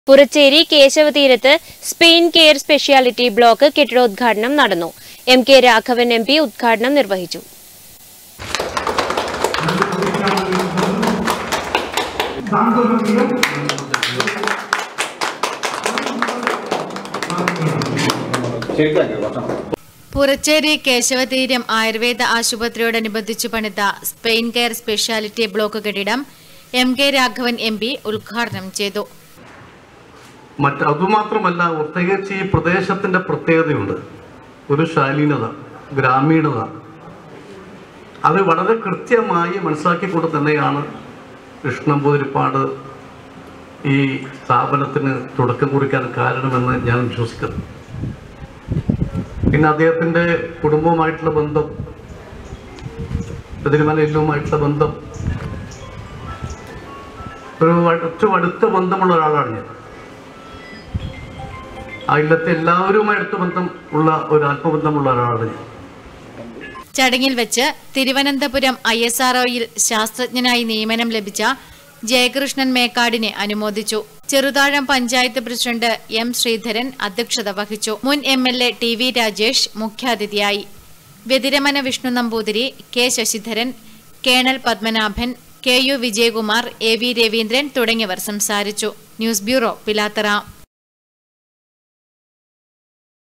പുറച്ചേരി കേശവതീരത്ത് spine care speciality block കെട്ടിടോദ്ഘാടനം നടന്നു M K Raghavan M P ഉദ്ഘാടനം നിർവഹിച്ചു പുറച്ചേരി കേശവതീരം ആയുർവേദ ആശുപത്രിയോടനുബന്ധിച്ചു പണിത സ്പെയിൻ കെയർ സ്പെഷ്യാലിറ്റി ബ്ലോക്ക് കെട്ടിടം M K Raghavan M P ഉദ്ഘാടനം ചെയ്തു മറ്റ് അതുമാത്രമല്ല പ്രത്യേകിച്ച് ഈ പ്രദേശത്തിന്റെ പ്രത്യേകതയുണ്ട് ഒരു ശാലീനത ഗ്രാമീണത അത് വളരെ കൃത്യമായി മനസ്സിലാക്കിക്കൊണ്ട് തന്നെയാണ് കൃഷ്ണമ്പൂതിരിപ്പാട് ഈ സ്ഥാപനത്തിന് തുടക്കം കുറിക്കാൻ കാരണമെന്ന് ഞാൻ വിശ്വസിക്കുന്നു പിന്നെ അദ്ദേഹത്തിൻ്റെ കുടുംബവുമായിട്ടുള്ള ബന്ധം തിരുമലയിലുമായിട്ടുള്ള ബന്ധം ഒരു ഏറ്റവും അടുത്ത ബന്ധമുള്ള ഒരാളാണ് ഞാൻ ആ ഇല്ലത്തെ എല്ലാവരുമായി അടുത്ത ബന്ധം ഉള്ള ഒരു ആത്മബന്ധമുള്ള ഒരാളാണ് ഞാൻ ചടങ്ങിൽ വെച്ച് തിരുവനന്തപുരം ഐ എസ് ആർഒയിൽ ശാസ്ത്രജ്ഞനായി നിയമനം ലഭിച്ച ജയകൃഷ്ണൻ മേക്കാടിനെ അനുമോദിച്ചു ചെറുതാഴം പഞ്ചായത്ത് പ്രസിഡന്റ് എം ശ്രീധരൻ അധ്യക്ഷത വഹിച്ചു മുൻ M L A T V Rajesh മുഖ്യാതിഥിയായി വ്യതിരമന Vishnu Namboothiri K Sasidharan colonel Padmanabhan K U Vijayakumar A V Raveendran തുടങ്ങിയവർ സംസാരിച്ചു ന്യൂസ് ബ്യൂറോ പിലാത്തറ